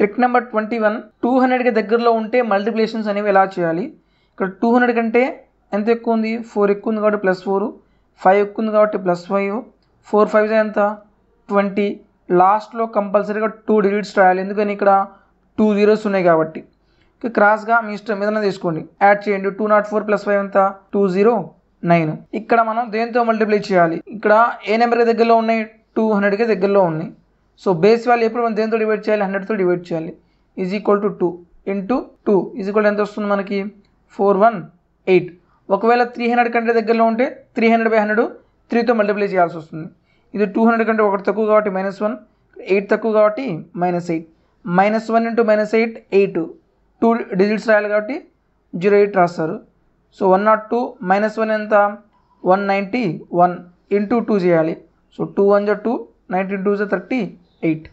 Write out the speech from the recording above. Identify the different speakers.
Speaker 1: trick number twenty one two హండ్రెడ్కి దగ్గరలో ఉంటే మల్టిప్లికేషన్స్ అనేవి ఎలా చేయాలి ఇక్కడ టూ హండ్రెడ్ కంటే ఎంత ఎక్కువ ఉంది ఫోర్ ఎక్కువ ఉంది కాబట్టి ప్లస్ ఫోర్ ఫైవ్ ఎక్కువ ఉంది కాబట్టి ప్లస్ ఫైవ్ ఫోర్ ఫైవ్ ఎంత ట్వంటీ లాస్ట్లో కంపల్సరీగా టూ డిజిట్స్ రాయాలి ఎందుకని ఇక్కడ టూ జీరోస్ ఉన్నాయి కాబట్టి ఇక క్రాస్గా మీ ఇష్టం ఏదైనా తీసుకోండి యాడ్ చేయండి two nought four plus five ఎంత టూ జీరో నైన్ ఇక్కడ మనం దేంతో మల్టిప్లై చేయాలి ఇక్కడ ఏ నెంబర్కి దగ్గరలో ఉన్నాయి టూ హండ్రెడ్కి దగ్గరలో ఉన్నాయి సో బేస్ వాల్యూ ఎప్పుడు మనం దేంతో డివైడ్ చేయాలి హండ్రెడ్తో డివైడ్ చేయాలి is equal to two into two is equal ఎంత వస్తుంది మనకి ఫోర్ వన్ ఎయిట్ ఒకవేళ త్రీ హండ్రెడ్ కంటే దగ్గరలో ఉంటే త్రీ హండ్రెడ్ బై హండ్రెడ్ త్రీతో మల్టిప్లై చేయాల్సి వస్తుంది ఇది టూ హండ్రెడ్ కంటే ఒకటి తక్కువ కాబట్టి మైనస్ వన్ ఎయిట్ తక్కువ కాబట్టి minus eight minus one into minus eight eight two digits రాయాలి కాబట్టి జీరో ఎయిట్ రాస్తారు so one nought two minus one ఎంత one ninety one into two చేయాలి సో టూ వన్ జా టూ నైన్టీన్ టూ జా thirty eight